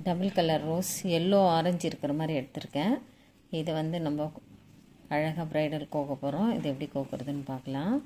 double colour rose yellow orange இருக்கிற மாதிரி எடுத்திருக்கேன் இதை வந்து நம்ம அழகாக ப்ரைடல் கோக்க போகிறோம் இது எப்படி கோக்குறதுன்னு பார்க்கலாம்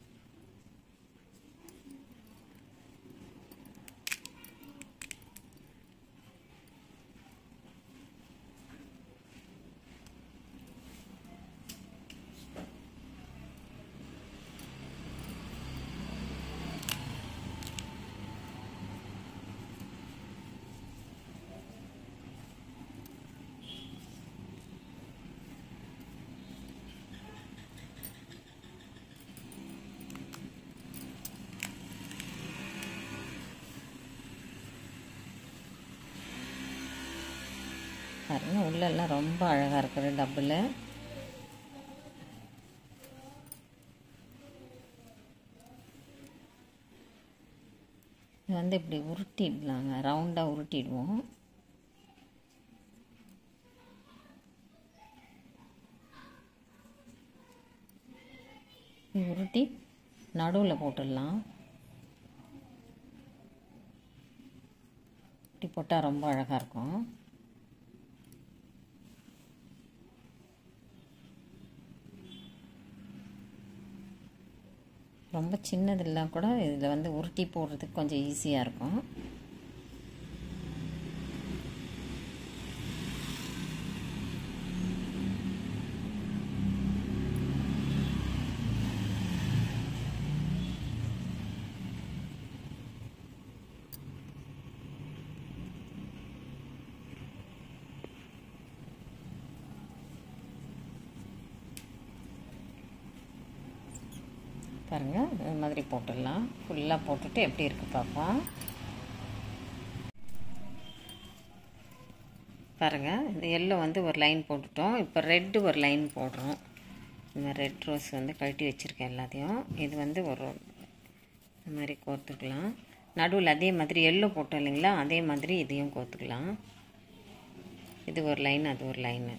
பாருங்க உள்ளெல்லாம் ரொம்ப அழகாக இருக்குது டப்பில் இது வந்து இப்படி உருட்டிடலாங்க ரவுண்டாக உருட்டிடுவோம் இது உருட்டி நடுவில் போட்டுடலாம் இப்படி போட்டால் ரொம்ப அழகாக இருக்கும் ரொம்ப சின்னதெல்லாம் கூட இதில் வந்து உருட்டி போடுறதுக்கு கொஞ்சம் ஈஸியாக இருக்கும் பாருங்கள் இது மாதிரி போட்டுடலாம் ஃபுல்லாக போட்டுட்டு எப்படி இருக்குது பார்ப்போம் பாருங்கள் இந்த எல்லோ வந்து ஒரு லைன் போட்டுட்டோம் இப்போ ரெட்டு ஒரு லைன் போடுறோம் இந்த ரெட் ரோஸ் வந்து கழட்டி வச்சுருக்கேன் எல்லாத்தையும் இது வந்து ஒரு இந்த மாதிரி கோர்த்துக்கலாம் நடுவில் அதே மாதிரி எல்லோ போட்டோம் இல்லைங்களா அதே மாதிரி இதையும் கோர்த்துக்கலாம் இது ஒரு லைன் அது ஒரு லைனு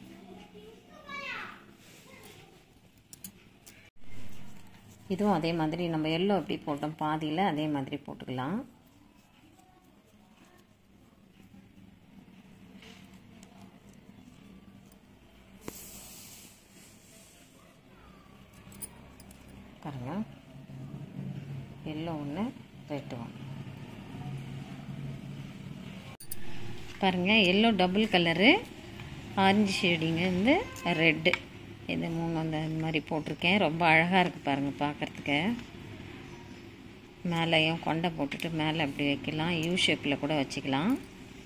இதுவும் அதே மாதிரி நம்ம எல்லோ எப்படி போட்டோம் பாதியில் அதே மாதிரி போட்டுக்கலாம் பாருங்கள் எல்லோ ஒன்று ரெட்டு ஒன்று பாருங்கள் yellow double colour orange shading வந்து ரெட்டு இது மூணு அந்த மாதிரி போட்டிருக்கேன் ரொம்ப அழகாக இருக்குது பாருங்கள் பார்க்குறதுக்கு மேலேயும் கொண்டை போட்டுட்டு மேலே அப்படி வைக்கலாம் யூ ஷேப்பில் கூட வச்சுக்கலாம்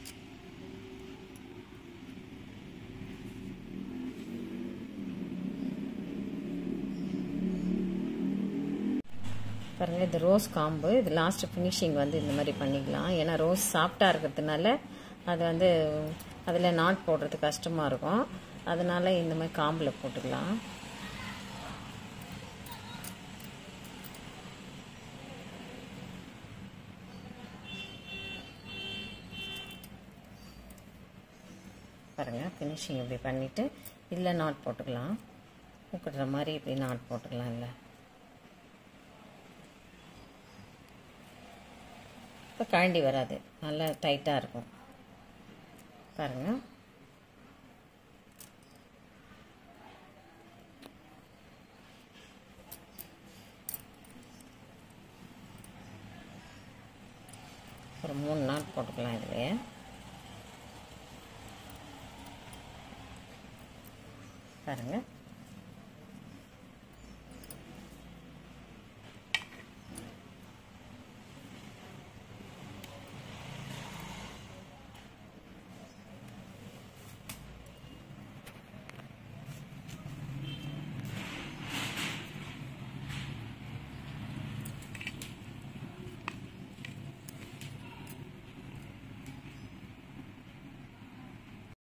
பாருங்கள் இது ரோஸ் காம்பு இது லாஸ்ட் ஃபினிஷிங் வந்து இந்த மாதிரி பண்ணிக்கலாம் ஏன்னா ரோஸ் சாஃப்டாக இருக்கிறதுனால அது வந்து அதில் நாட் போடுறது கஷ்டமாக இருக்கும் அதனால் இந்த மாதிரி காம்பில் போட்டுக்கலாம் பாருங்கள் ஃபினிஷிங் இப்படி பண்ணிவிட்டு இதில் நாட் போட்டுக்கலாம் ஊக்கிடுற மாதிரி இப்படி நாட் போட்டுக்கலாம் இல்லை இப்போ கழண்டி வராது நல்லா டைட்டாக இருக்கும் பாருங்கள் ஒரு மூணு நாள் போட்டுக்கலாம் இதுலேயே பாருங்கள்